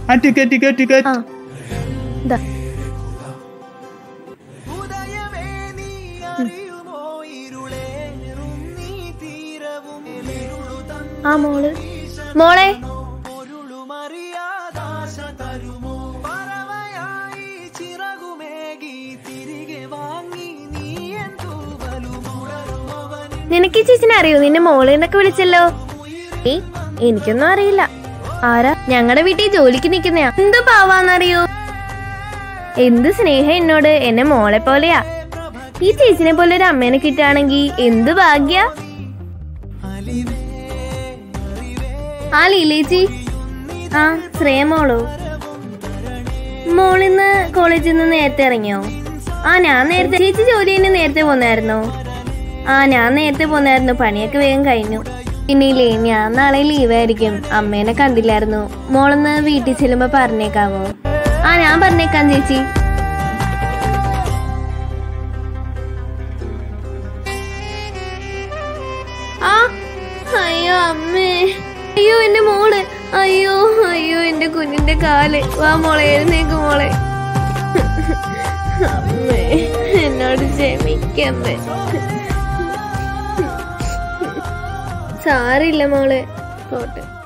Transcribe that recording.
ആ ticket ticket ticket ആ ദാ ആ മോള് മോളെ നിനക്ക് ഈ ചേച്ചിനെ അറിയോ നിന്നെ മോളെ എന്നൊക്കെ വിളിച്ചല്ലോ ഏ എനിക്കൊന്നും അറിയില്ല ആരാ ഞങ്ങളുടെ വീട്ടിൽ ജോലിക്ക് നിക്കുന്നയാ എന്ത് പാവാന്നറിയോ എന്ത് സ്നേഹം എന്നോട് എന്നെ മോളെ പോലെയാ ഈ ചേച്ചിനെ പോലെ ഒരു അമ്മേനെ കിട്ടുകയാണെങ്കി എന്ത് ഭാഗ്യ ആ ലീലേച്ചി ആ ശ്രേയ മോളോ മോളിന്ന് കോളേജിൽ നിന്ന് നേരത്തെ ഇറങ്ങിയോ ആ ഞാൻ നേരത്തെ ചേച്ചി ജോലി തന്നെ നേരത്തെ പോന്നായിരുന്നോ ആ ഞാൻ നേരത്തെ പോന്നായിരുന്നു പണിയൊക്കെ വേഗം കഴിഞ്ഞു പിന്നില്ലേ ഞാൻ നാളെ ലീവായിരിക്കും അമ്മേനെ കണ്ടില്ലായിരുന്നു മോളൊന്ന് വീട്ടിൽ ചെല്ലുമ്പോ പറഞ്ഞേക്കാവോ ആ ഞാൻ പറഞ്ഞേക്കാം ചേച്ചി ആ അയ്യോ അമ്മേ അയ്യോ എന്റെ മോള് അയ്യോ അയ്യോ എന്റെ കുഞ്ഞിന്റെ കാല് വാ മോളെ എഴുന്നേക്ക് മോളെ അമ്മേ എന്നോട് ക്ഷമിക്കമ്മേ സാരില്ല മോളെ പോട്ടെ